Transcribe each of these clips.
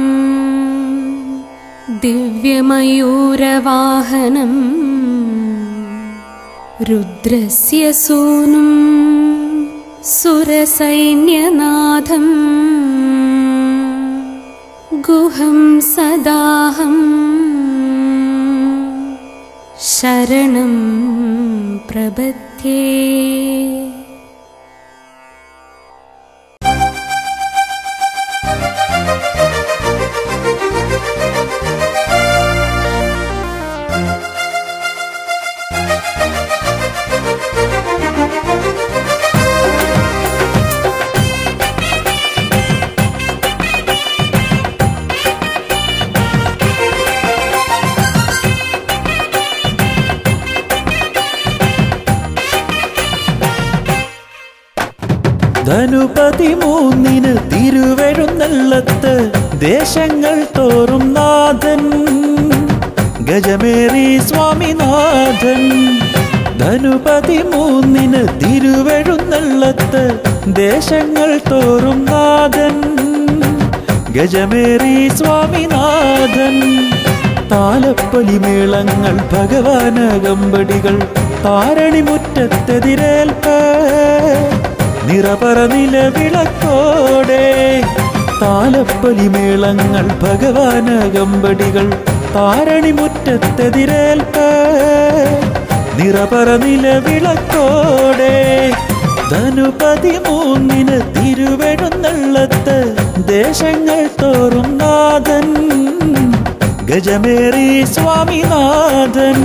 ദിവ്യമയൂരവാഹനം രുദ്രസ്യ സൂനും സുരസൈന്യനാഥം ഗുഹം സദാഹം ശരണം പ്രപദ്യേ ധനുപതി മൂന്നിന് തിരുവെഴുന്നള്ളത്ത് ദേശങ്ങൾ തോറും നാഥൻ ഗജമേറി സ്വാമിനാഥൻ ധനുപതി മൂന്നിന് തിരുവെഴുന്നള്ളത്ത് ദേശങ്ങൾ തോറും നാഥൻ ഗജമേറി സ്വാമിനാഥൻ താലപ്പൊലിമേളങ്ങൾ ഭഗവാനകമ്പടികൾ താരണിമുറ്റത്തെതിരേൽപ്പ നിറപറ നിലവിളക്കോടെ താലപ്പൊലിമേളങ്ങൾ ഭഗവാനകമ്പടികൾ താരണിമുറ്റത്തെതിരേൽപ്പ നിറപറ നിലവിളക്കോടെ ധനുപതി മൂന്നിന് തിരുവെഴുന്നള്ളത്ത് ദേശങ്ങൾ തോറും നാഥൻ ഗജമേറി സ്വാമിനാഥൻ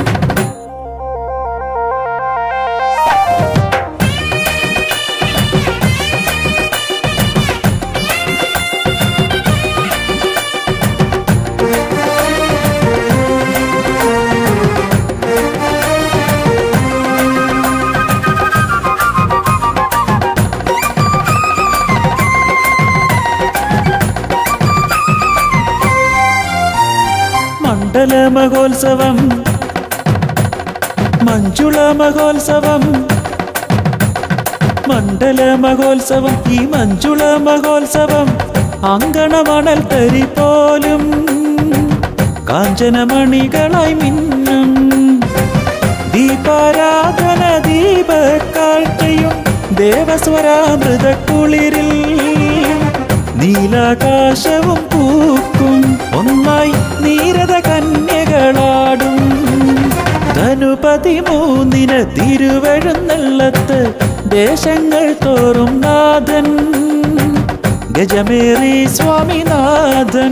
മണ്ഡല മഹോത്സവം മഞ്ജുള മഹോത്സവം മണ്ഡല മഹോത്സവം ഈ മഞ്ജുള മഹോത്സവം അങ്കണമണൽ തരി പോലും കാഞ്ചനമണികളായി മിന്നും ദീപാരാധന ദീപക്കാഴ്ചയും ദേവസ്വരാമൃതക്കുളിരിൽ നീലാകാശവും പൂക്കും ഒന്നായി നീരത കന്യകളാടും ധനുപതി മൂന്നിന് തിരുവഴുന്നള്ളത്ത് ദേശങ്ങൾ തോറും നാഥൻ ഗജമേറി സ്വാമിനാഥൻ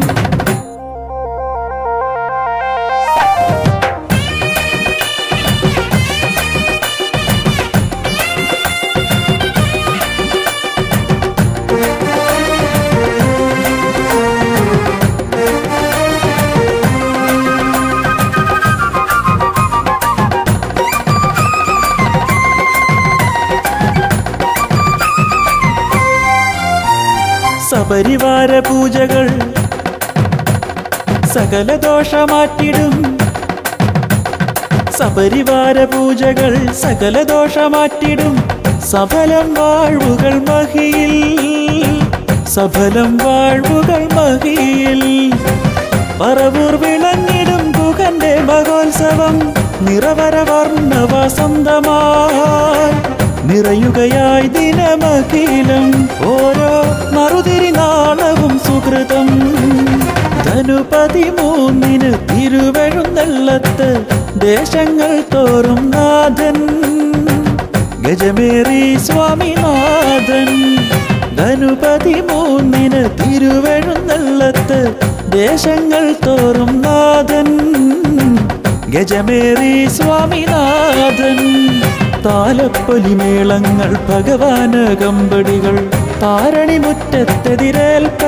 സപരിവാര പൂജകൾ സകല ദോഷമാറ്റിടും സപരിവാര പൂജകൾ സകല ദോഷമാറ്റിടും സഫലം വാഴ്വുകൾ മഹിയിൽ സഫലം വാഴ്വുകൾ മഹിയിൽ പറവൂർ വിളങ്ങിടും കുകന്റെ മഹോത്സവം നിറവര വർണ്ണ വസന്തമായി നിറയുകയായി ദിനമഖിലം ഓരോ മറുതിരി നാളവും സുഹൃതം ധനുപതി മൂന്നിന് തിരുവഴുന്നള്ളത്ത് ദേശങ്ങൾ തോറും നാഥൻ ഗജമേറി സ്വാമിനാഥൻ ധനുപതി മൂന്നിന് തിരുവഴുന്നള്ളത്ത് ദേശങ്ങൾ തോറും നാഥൻ ഗജമേറി സ്വാമിനാഥൻ താലപ്പൊലിമേളങ്ങൾ ഭഗവാനകമ്പടികൾ താരണിമുറ്റത്തെതിരേൽപ്പ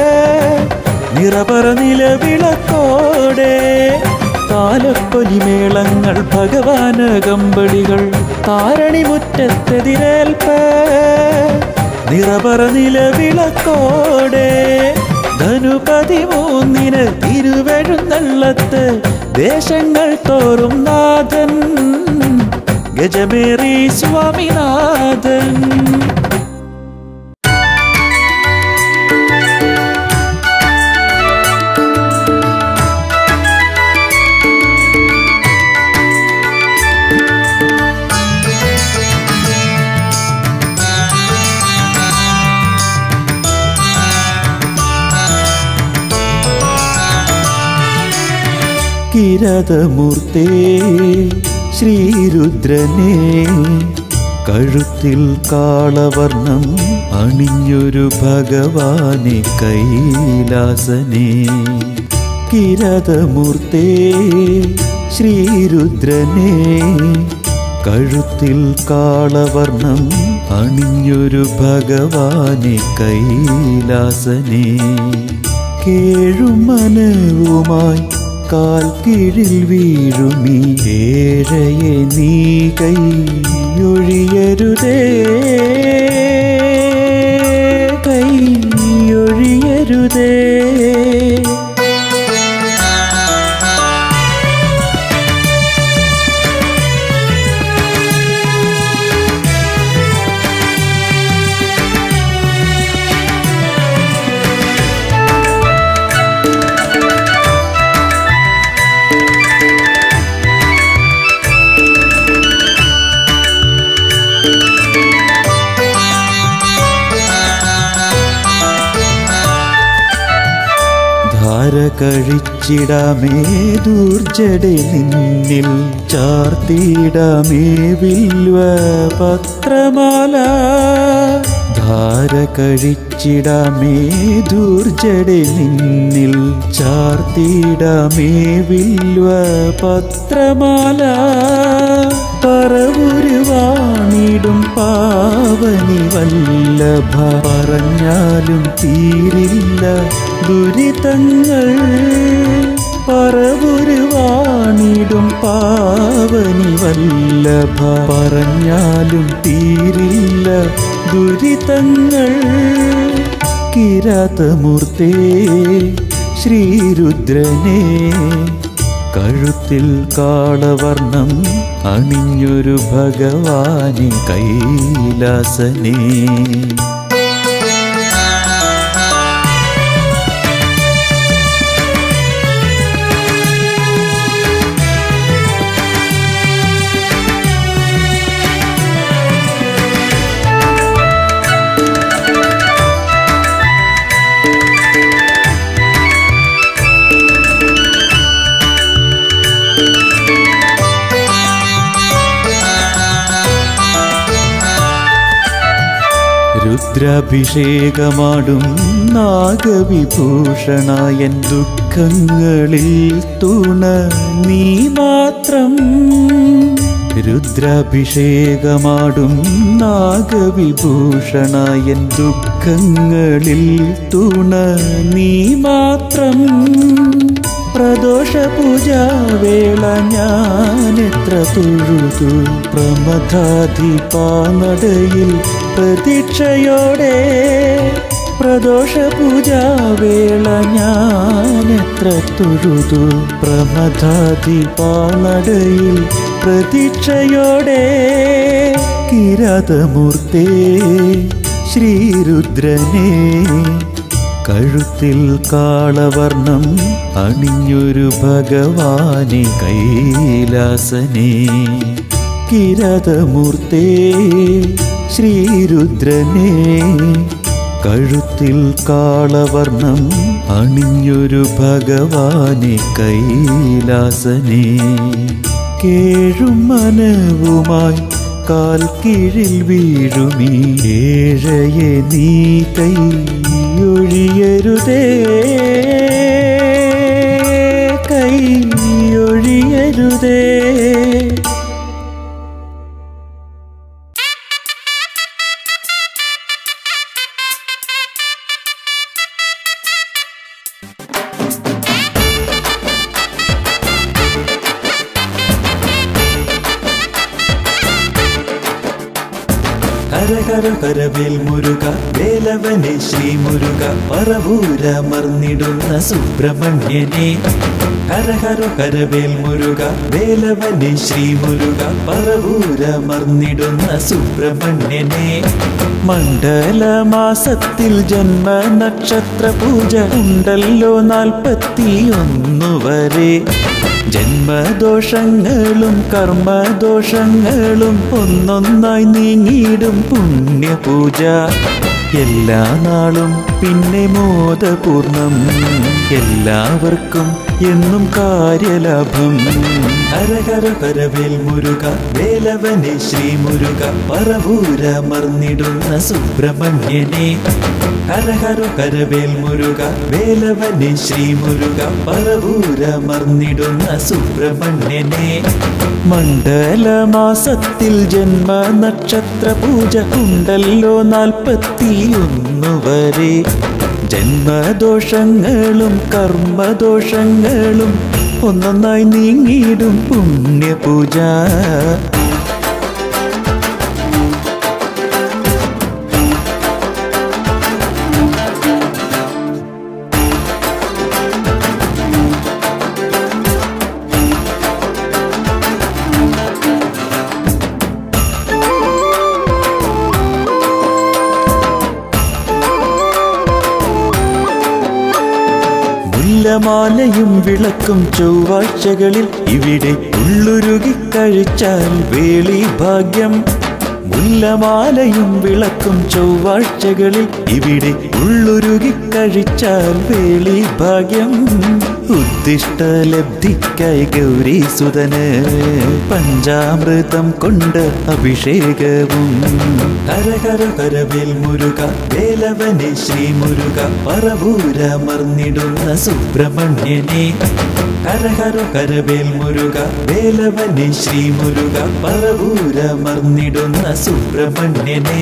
നിറപറ നിലവിളക്കോടെ താലപ്പൊലിമേളങ്ങൾ ഭഗവാനകമ്പടികൾ താരണിമുറ്റത്തെതിരേൽപ്പ നിറപറ നിലവിളക്കോടെ ധനുപതി മൂന്നിന് തിരുവെഴുന്നള്ളത്ത് ദേശങ്ങൾ തോറും നാഥൻ ഗജമേറി സ്വാമിനാഥൻ കിരതമൂർത്തേ ശ്രീരുദ്രനേ കഴുത്തിൽ കാളവർണം അണിഞ്ഞൊരു ഭഗവാനെ കൈലാസനേ കിരതമൂർത്തേ ശ്രീരുദ്രനേ കഴുത്തിൽ കാളവർണം അണിഞ്ഞൊരു ഭഗവാനെ കൈലാസനേ കേഴുമനവുമായി കാൽ കീഴിൽ വീഴുമീ ഏഴയെ നീ കൈയൊഴിയരുതേ കൈയൊഴിയരുതേ ധാര കഴിച്ചിടാമേ ദൂർജടെ നിന്നിൽ ചാർത്തിയിടാമേ വിൽവ പത്രമാല ധാര കഴിച്ചിടാമേ ദൂർജടെ നിന്നിൽ ചാർത്തിയിടാമേ വിൽവ പത്രമാല പറവുരുവാണിടും പാവനി വല്ലഭ പറഞ്ഞാലും തീരില്ല ദുരിതങ്ങൾ പറവുരുവാണിടും പാവനി വല്ലഭ പറഞ്ഞാലും തീരില്ല ദുരിതങ്ങൾ കിരാതമൂർത്തേ ശ്രീരുദ്രനേ കഴുത്തിൽ കാളവർണം അണിഞ്ഞൊരു ഭഗവാനെ കൈലാസനേ രുദ്രാഭിഷേകമാടും നാഗവിഭൂഷണായൻ ദുഃഖങ്ങളിൽ തുണ നീ മാത്രം രുദ്രാഭിഷേകമാടും നാഗവിഭൂഷണായൻ ദുഃഖങ്ങളിൽ തുണ നീ മാത്രം പ്രദോഷ പൂജാവേള ഞാനെത്ര തൊഴുതു പ്രമഥാധിപാനടയിൽ പ്രതീക്ഷയോടെ പ്രദോഷ പൂജാവേള ഞാനെത്ര തൊഴുതു പ്രമഥാധിപാനടയിൽ പ്രതീക്ഷയോടെ കിരാതമൂർത്തേ ശ്രീരുദ്രനേ കഴുത്തിൽ കാളവർണം അണിഞ്ഞൊരു ഭഗവാനെ കൈലാസനേ കിരതമൂർത്തേ ശ്രീരുദ്രനേ കഴുത്തിൽ കാളവർണം അണിഞ്ഞൊരു ഭഗവാനെ കൈലാസനേ കേഴും മനവുമായി കാൽ കീഴിൽ വീഴുമീ ഏഴയെ നീ കൈയൊഴിയരുതേ കൈയൊഴിയരുതേ ഹര ഹര ഹരവേൽ മുരുക വേലവനെ ശ്രീ മുരുക പറവൂരമർന്നിടുന്ന സുബ്രഹ്മണ്യനെ ഹര ഹര ഹരവേൽ മുരുക വേലവനെ ശ്രീ മുരുക പറവൂരമർന്നിടുന്ന സുബ്രഹ്മണ്യനെ മണ്ഡലമാസത്തിൽ ജന്മ നക്ഷത്ര പൂജ ഉണ്ടല്ലോ നാൽപ്പത്തിയൊന്നു വരെ ജന്മദോഷങ്ങളും കർമ്മദോഷങ്ങളും ഒന്നൊന്നായി നീങ്ങിയിടും പുണ്യപൂജ എല്ലാ നാളും പിന്നെ മോദപൂർണം എല്ലാവർക്കും എന്നും കാര്യലാഭം ഹരഹര ഹരവേൽ മുരുക വേലവനെ ശ്രീ മുരുക പറവൂരമർന്നിടുന്ന സുബ്രഹ്മണ്യനെ ഹരഹര ഹരവേൽ മുരുക വേലവനെ ശ്രീ മുരുക പറവൂരമർന്നിടുന്ന സുബ്രഹ്മണ്യനെ മണ്ഡലമാസത്തിൽ ജന്മ നക്ഷത്ര പൂജ ഉണ്ടല്ലോ നാൽപ്പത്തിയൊന്നു വരെ ജന്മദോഷങ്ങളും കർമ്മദോഷങ്ങളും ഒന്നൊന്നായി നീങ്ങിയിടും പുണ്യപൂജ മുല്ലമാലയും വിളക്കും ചൊവ്വാഴ്ചകളിൽ ഇവിടെ ഉള്ളുരുകി കഴിച്ചാൽ വേളി ഭാഗ്യം മുല്ലമാലയും വിളക്കും ചൊവ്വാഴ്ചകളിൽ ഇവിടെ ഉള്ളുരുകി കഴിച്ചാൽ വേളി ഭാഗ്യം ഉദ്ദിഷ്ട ലബ്ധിക്കായി ഗൗരീസുതന് പഞ്ചാമൃതം കൊണ്ട് അഭിഷേകവും ഹരഹര ഹരവേൽ മുരുക വേലവനെ ശ്രീ മുരുക പറവൂരമർന്നിടുന്ന സുബ്രഹ്മണ്യനെ ഹരഹര ഹരവേൽ മുരുക വേലവനെ ശ്രീ മുരുക പറവൂരമർന്നിടുന്ന സുബ്രഹ്മണ്യനെ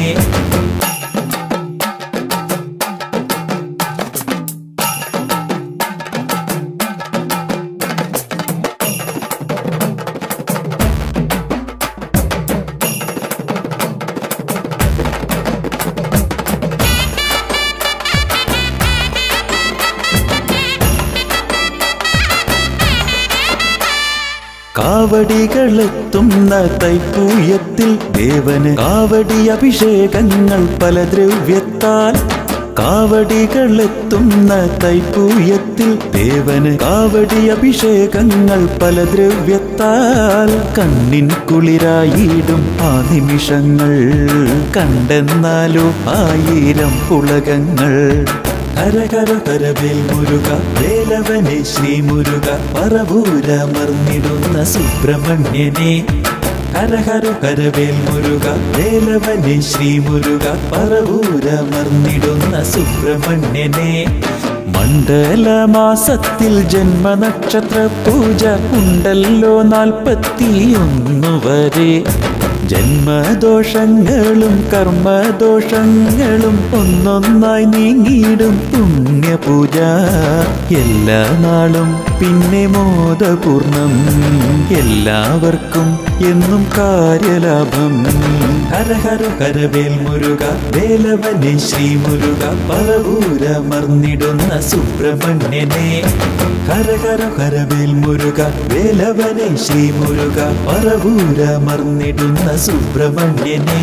കാവടികളെത്തുന്ന തൈപ്പൂയത്തിൽ ദേവന് കാവടി അഭിഷേകങ്ങൾ പല ദ്രവ്യത്താൽ കാവടികളെത്തുന്ന തൈപ്പൂയത്തിൽ ദേവന് കാവടി അഭിഷേകങ്ങൾ പല ദ്രവ്യത്താൽ കണ്ണിൻ കുളിരായിടും ആ നിമിഷങ്ങൾ കണ്ടെന്നാലോ ആയിരം പുളകങ്ങൾ ഹരഹര ഹരവേൽ മുരുക വേലവനെ ശ്രീ മുരുക പറവൂരമർന്നിടുന്ന സുബ്രഹ്മണ്യനെ ഹരഹര ഹരവേൽ മുരുക വേലവനെ ശ്രീ മുരുക പറവൂരമർന്നിടുന്ന സുബ്രഹ്മണ്യനെ മണ്ഡലമാസത്തിൽ ജന്മനക്ഷത്ര പൂജ ഉണ്ടല്ലോ നാൽപ്പത്തിയൊന്നു വരെ ജന്മദോഷങ്ങളും കർമ്മദോഷങ്ങളും ഒന്നൊന്നായി നീങ്ങിയിടും പുണ്യപൂജ എല്ലാ നാളും പിന്നെ മോദപൂർണം എല്ലാവർക്കും എന്നും കാര്യലാഭം ഹരഹര ഹരവേൽ മുരുക വേലവനെ ശ്രീ മുരുക പറവൂരമർന്നിടുന്ന സുബ്രഹ്മണ്യനെ ഹരഹര ഹരവേൽ മുരുക വേലവനെ ശ്രീ മുരുക പറവൂരമർന്നിടുന്ന സുബ്രഹ്മണ്യനെ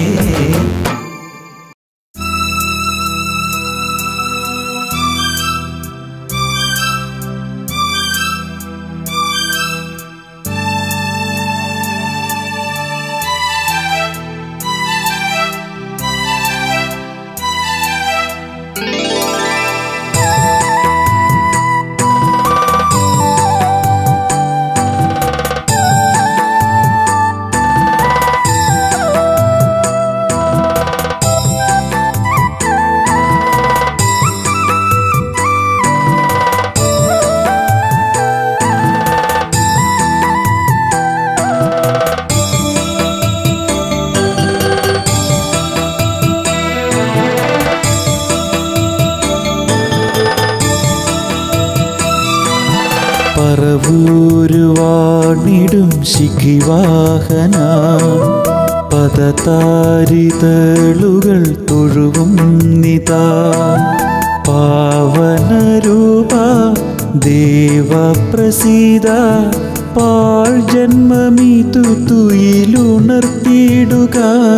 പറവൂരുവാണിടും ശിഖിവാഹന പദതാരിതളുകൾ തൊഴുവും നിതാ പാവനരൂപ ദേവപ്രസീത പാൾ ജന്മമിതു തുയിലുണർത്തിയിടുക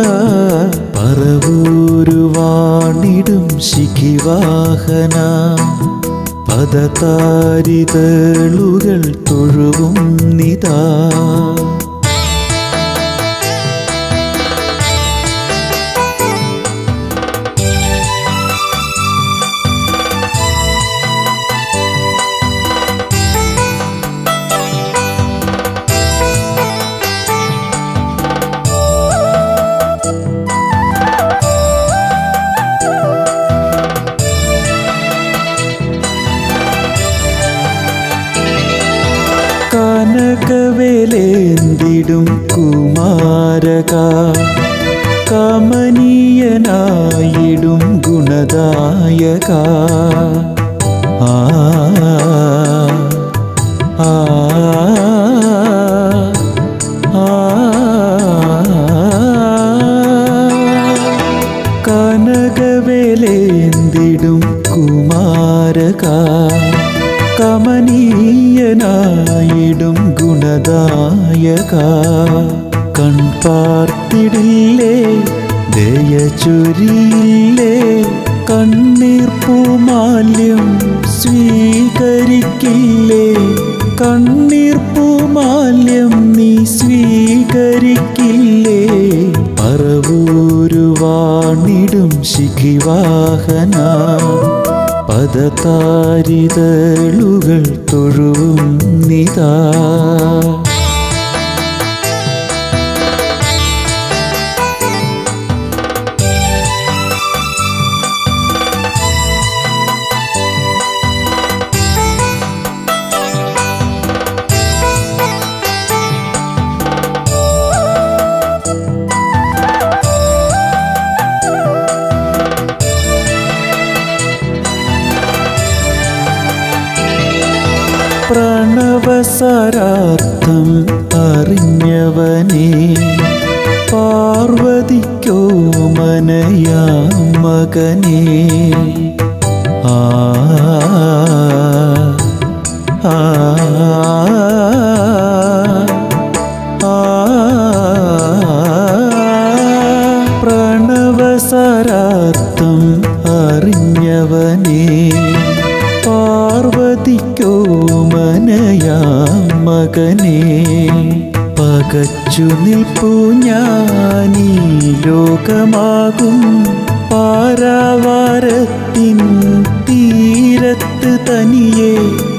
പറവൂരുവാണിടും ശിഖിവാഹന പദതാരിതളുകൾ തൊഴുവും നിതാ കനകവേലേന്തിടും കുമാരക കമനീയനായിടും ഗുണദായക ആ ആ ആ കനകവേലേന്തിടും കുമാരക കമനീയനായിടും ഗുണദായക കൺപാർത്തിടില്ലേ ദയ ചൊരിയില്ലേ കണ്ണീർ പൂമാല്യം സ്വീകരിക്കില്ലേ കണ്ണീർ പൂമാല്യം നീ സ്വീകരിക്കില്ലേ പറവൂരു വാണിടും ശിഖിവാഹന പദതാരിതളുകൾ തൊഴുവും നിതാ പ്രണവസരാർത്ഥം അറിഞ്ഞവനെ പാർവതിക്കോ മനയാ മകനെ ആ ആ ആ പ്രണവസരാർത്ഥം അറിഞ്ഞവനെ പാർവതിക്കോ മനയാ മകനെ പകച്ചു നിൽപ്പു ഞാനീ ലോകമാകും പാരാവാരത്തിൻ തീരത്ത് തനിയെ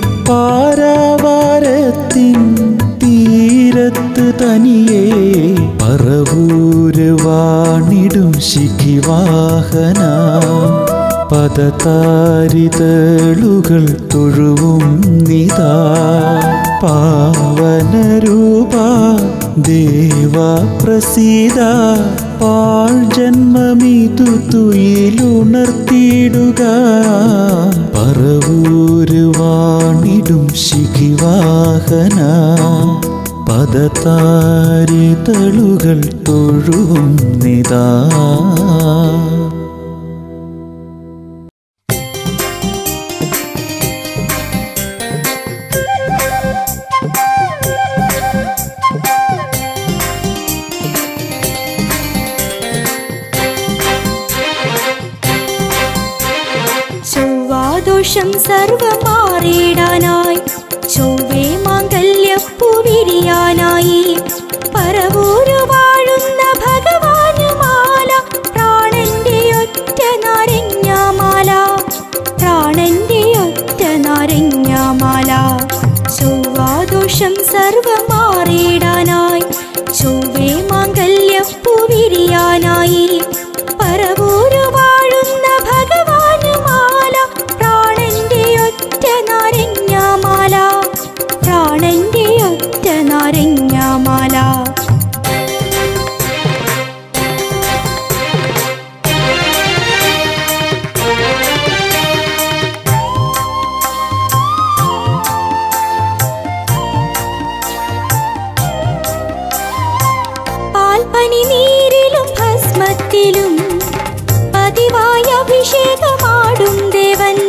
പാരാവാരത്തിൻ തീരത്ത് തനിയെ പറവൂര് വാണിടും ശിഖിവാഹന പദതാരിതളുകൾ തൊഴുവും നിതാ പാവനരൂപ ദേവ പ്രസീത പാൾ ജന്മമിതു തുയിലുണർത്തിയിടുക പറവൂര് വാണിടും ശിഖിവാഹന പദതാരിതളുകൾ തൊഴുവും നിതാ ചൊവ്വാദോഷം സർവം മാറിയിടാനായി ചൊവ്വേ മാംഗല്യപ്പൂ വിരിയാനായി പറവൂരു വാഴുന്ന ഭഗവാനുമാല പ്രാണന്റെ ഒറ്റ നാരങ്ങാമാല പ്രാണന്റെ ഒറ്റ നാരങ്ങാമാല ചൊവ്വാദോഷം സർവം മാറിയിടാനായി ചൊവ്വേ മാംഗല്യപ്പൂ വിരിയാനായി പറവൂരു വാഴുന്ന ഭഗവാനുമാല പ്രാണന്റെ ഒറ്റ നാരങ്ങാമാല പ്രാണന്റെ ഒറ്റ നാരങ്ങാമാല പാൽപ്പനി നീരിലും ഭസ്മത്തിലും പതിവായ അഭിഷേകമാടും ദേവൻ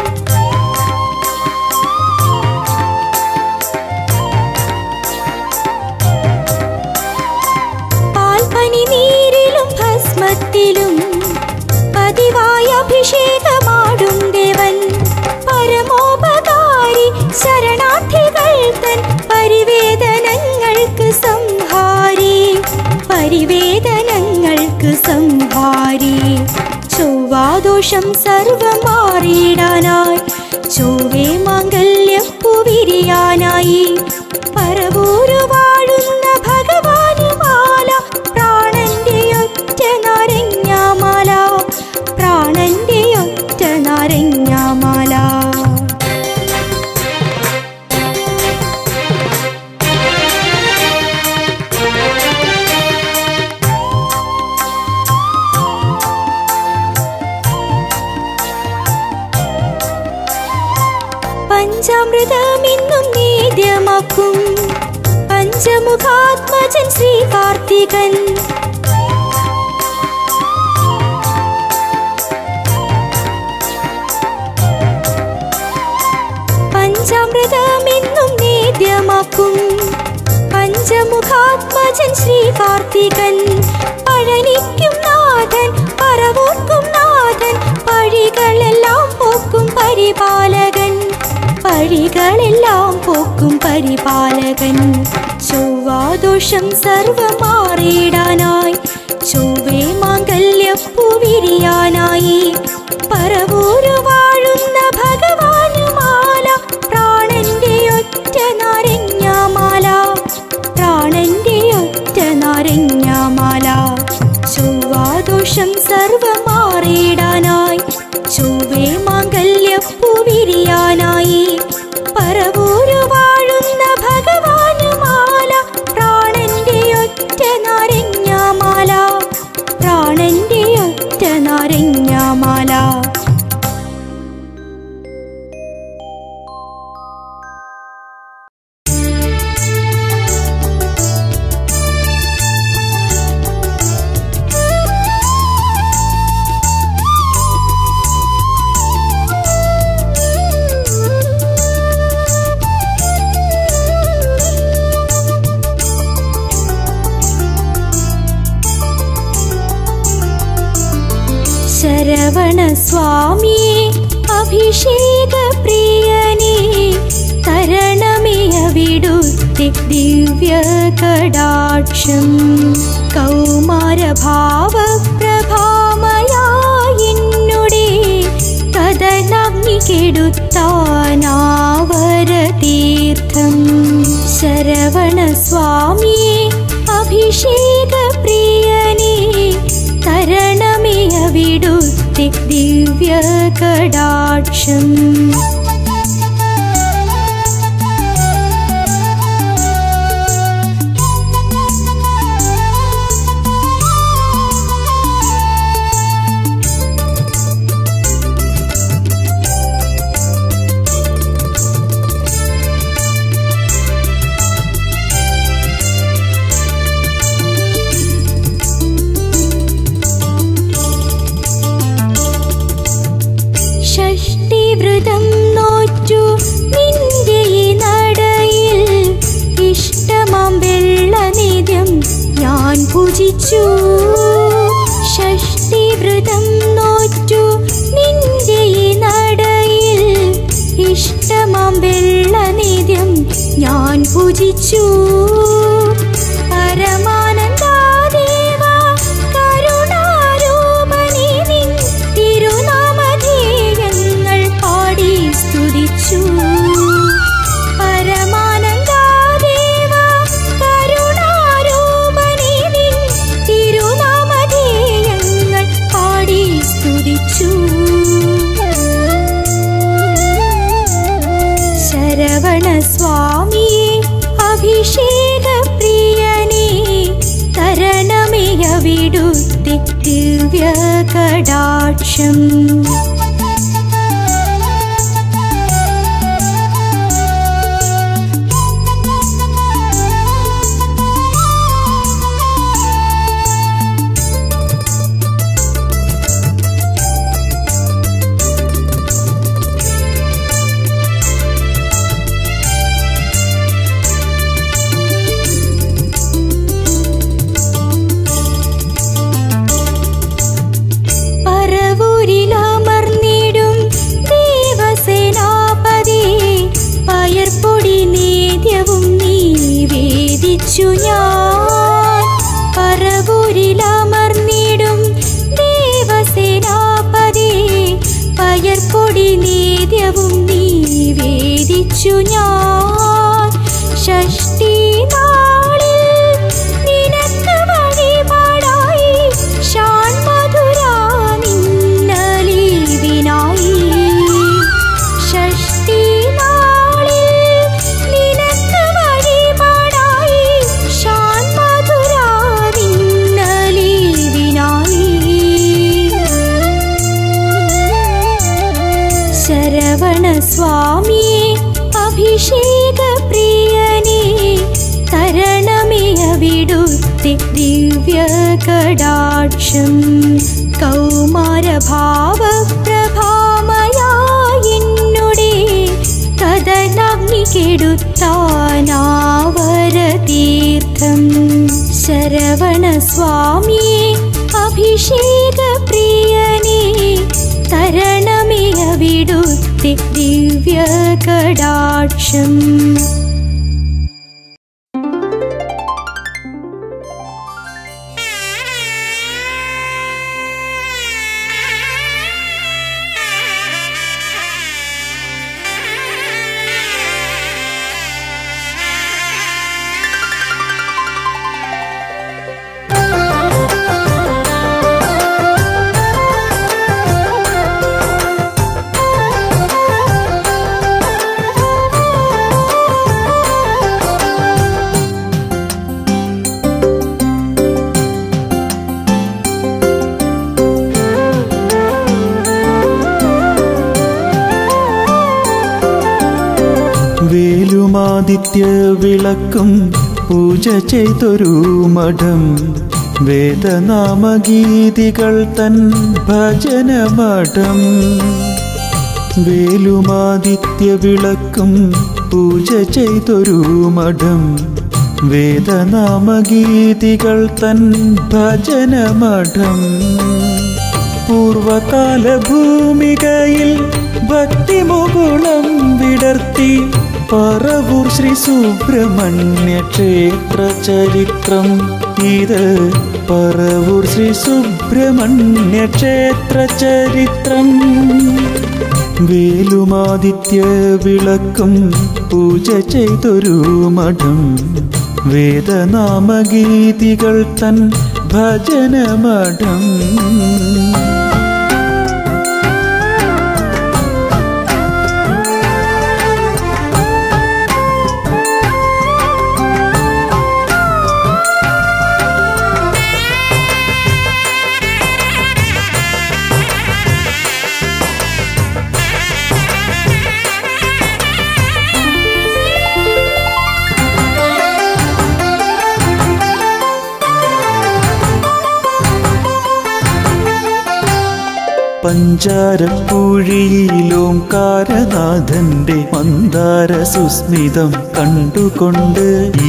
പാൽപ്പനി നീരിലും ഭസ്മത്തിലും പതിവായ അഭിഷേകമാടും ദേവൻ പരമോപകാരി ശരണാർത്ഥികൾ തൻ പരിവേദനങ്ങൾക്ക് സംഹാരി പരിവേദനങ്ങൾക്ക് സംഹാരി ചൊവ്വാദോഷം സർവം മാറിയിടാനായി ചൊവ്വേ മാംഗല്യപ്പൂ വിരിയാനായി പറവൂരു വാഴുന്ന ഭഗവാനുമാല പ്രാണന്റെ ഒറ്റ നാരങ്ങാമാല പ്രാണന്റെ ഒറ്റ നാരങ്ങാമാല പഞ്ചാമൃതമെന്നും നേദ്യമാക്കും പഞ്ചമുഖാത്മജൻ ശ്രീ കാർത്തികൻ പഞ്ചാമൃതമെന്നും നേദ്യമാക്കും പഞ്ചമുഖാത്മജൻ ശ്രീ കാർത്തികൻ പഴനിക്കും നാഥൻ പറവൂർക്കും നാഥൻ പഴികളെല്ലാം പോക്കും പരിപാലകൻ പഴികളെല്ലാം പോക്കും പരിപാലകൻ ചൊവ്വാദോഷം സർവം മാറിയിടാനായി ചൊവ്വേ മാംഗല്യപ്പൂ വിരിയാനായി പറവൂരു വാഴുന്ന ഭഗവാനുമാല പ്രാണന്റെ ഒറ്റ നാരങ്ങാമാല പ്രാണന്റെ ഒറ്റ നാരങ്ങാമാല ചൊവ്വാദോഷം സർവം മാറിയിടാനായി ചൊവ്വേ മാംഗല്യപ്പൂ വിരിയാനായി പറവൂരു വാഴുന്ന ഭഗവാനുമാല പ്രാണന്റെ ഒറ്റ നാരങ്ങാമാല പ്രാണന്റെ ഒറ്റ നാരങ്ങാമാല ശരവണ സ്വാമിയെ അഭിഷേക പ്രിയനെ തരണമേ അവിടുത്തെ ദിവ്യ കടാക്ഷം കൗമാരഭാവ പ്രഭാമയായിന്നുടെ കഥനഗ്നി കെടുത്താനാവര തീർത്ഥം ശരവണ സ്വാമിയെ അഭിഷേക പ്രിയനെ തരണമേ അവിടുത്തെ ദിവ്യ കടാക്ഷം ഷഷ്ടിവ്രതം നോറ്റു നിന്റെ ഈ നടയിൽ ഇഷ്ടമാം വെള്ളനിധ്യം ഞാൻ പൂജിച്ചു ഷഷ്ടിവ്രതം നോറ്റു നിന്റെ ഈ നടയിൽ ഇഷ്ടമാം വെള്ളനിധ്യം ഞാൻ പൂജിച്ചു പരമാനന്ദാദേവ കരുണാരൂപനേ നിൻ തിരുനാമധേയങ്ങൾ പാടി സ്തുതിച്ചു പരമാനന്ദാദേവ കരുണാരൂപനേ നിൻ തിരുനാമധേയങ്ങൾ പാടി സ്തുതിച്ചു ശരവണ സ്വാമിയെ അഭിഷേക പ്രിയനെ തരണമേ അവിടുത്തെ ദിവ്യ കടാക്ഷം പറവൂരിലമർന്നിടും ദേവസേനാപതി പയർപ്പൊടി നേദ്യവും നീ വേദിച്ചു ഞാൻ പറവൂരിലമർന്നിടും ദേവസേനാപതി പയർപ്പൊടി നേദ്യവും നീ വേദിച്ചു ഞാൻ ഷഷ്ടി നാളിൽ നിനക്ക് വഴിപാടായി ഷാൺ മധുരാ നിന്നലീവിനായി ഷഷ്ടി നാളിൽ നിനക്ക് വഴിപാടായി ഷാൺ മധുരാ നിന്നലീവിനായി ശരവണ സ്വാമിയെ അഭിഷേക പ്രിയനെ തരണമേ അവിടുത്തെ ദിവ്യ കടാക്ഷം കൗമാരഭാവപ്രഭാമയായിന്നുടെ കഥനാഗ്നി കെടുത്താനാവരതീർത്ഥം ശരവണ സ്വാമിയെ അഭിഷേക പ്രിയനെ തരണമേ അവിടുത്തെ ദിവ്യ കടാക്ഷം വേലുമാദിത്യ വിളക്കും പൂജ ചെയ്തൊരു മഠം വേദനാമഗീതികൾ തൻ ഭജനമഠം വേലുമാദിത്യ വിളക്കും പൂജ ചെയ്തൊരു മഠം വേദനാമഗീതികൾ തൻ ഭജനമഠം പൂർവകാല ഭൂമികയിൽ ഭക്തിമുകുളം വിടർത്തി പറവൂർ ശ്രീ സുബ്രഹ്മണ്യ ക്ഷേത്ര ചരിത്രം ഇത് പറവൂർ ശ്രീ സുബ്രഹ്മണ്യ ക്ഷേത്ര ചരിത്രം വേലുമാദിത്യ വിളക്കും പൂജ ചെയ്തൊരു മഠം വേദനാമഗീതികൾ തൻ ഭജനമഠം പഞ്ചാരപ്പൂഴിയിലോംകാരനാഥന്റെ മന്ദാര സുസ്മിതം കണ്ടുകൊണ്ട് ഈ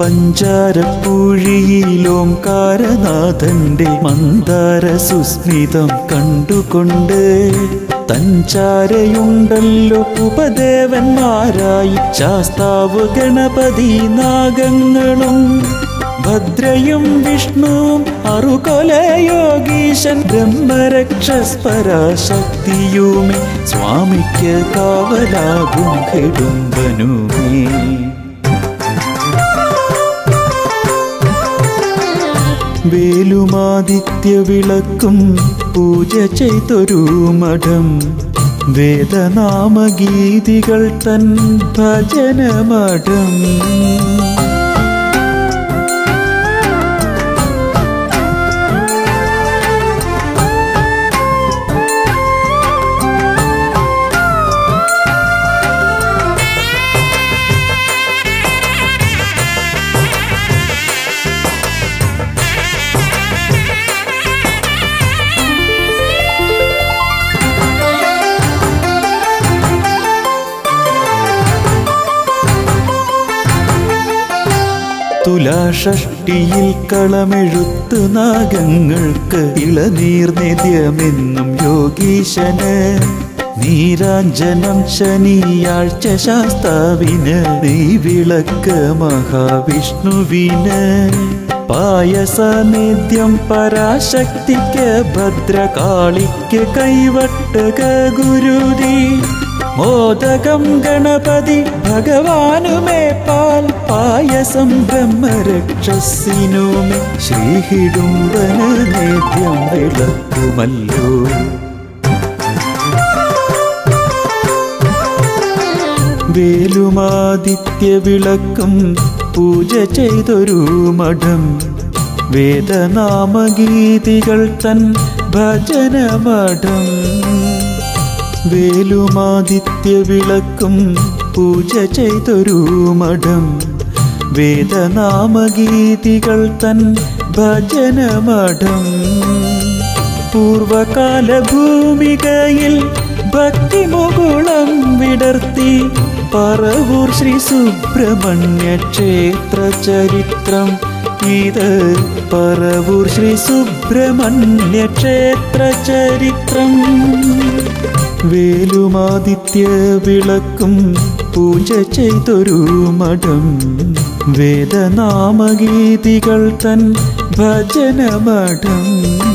പഞ്ചാരപ്പൂഴിയിലോംകാരനാഥന്റെ മന്ദാര സുസ്മിതം കണ്ടുകൊണ്ട് തഞ്ചാരയുണ്ടല്ലോ ഉപദേവന്മാരായി ശാസ്താവ് ഗണപതി നാഗങ്ങളും ഭദ്രയും വിഷ്ണുവും അറുകൊലയോഗീശൻ ബ്രഹ്മരക്ഷസ്പരാശക്തിയുമേ സ്വാമിക്ക് കാവലാകും കെടുമ്പനുമേ വേലുമാദിത്യ വിളക്കും പൂജ ചെയ്തൊരു മഠം വേദനാമഗീതികൾ തൻ ഭജനമഠം തുലാഷഷ്ടിയിൽ കളമെഴുത്ത് നാഗങ്ങൾക്ക് ഇളനീർ നിത്യമെന്നും യോഗീശന് നീരാഞ്ജനം ശനിയാഴ്ച ശാസ്താവിന് നെയ്വിളക്ക് മഹാവിഷ്ണുവിന് പായസനേദ്യം പരാശക്തിക്ക് ഭദ്രകാളിക്ക് കൈവട്ടക ഗുരുതി മോദകം ഗണപതി ഭഗവാനുമേ പാൽ പായസം ബ്രഹ്മരക്ഷസിനുമേ ശ്രീഹിടുംബന നേദ്യം വിളക്കുമല്ലോ വേലുമാദിത്യ വിളക്കും പൂജ ചെയ്തൊരു മഠം വേദനാമഗീതികൾ തൻ ഭജനമഠം വേലുമാദിത്യ വിളക്കും പൂജ ചെയ്തൊരു മഠം വേദനാമഗീതികൾ തൻ ഭജനമഠം പൂർവകാല ഭൂമികയിൽ ഭക്തിമുകുളം വിടർത്തി പറവൂർ ശ്രീ സുബ്രഹ്മണ്യ ക്ഷേത്ര ചരിത്രം ഇത് പറവൂർ ശ്രീ സുബ്രഹ്മണ്യ ക്ഷേത്ര ചരിത്രം വേലുമാദിത്യ വിളക്കും പൂജ ചെയ്തൊരു മഠം വേദനാമഗീതികൾ തൻ ഭജനമഠം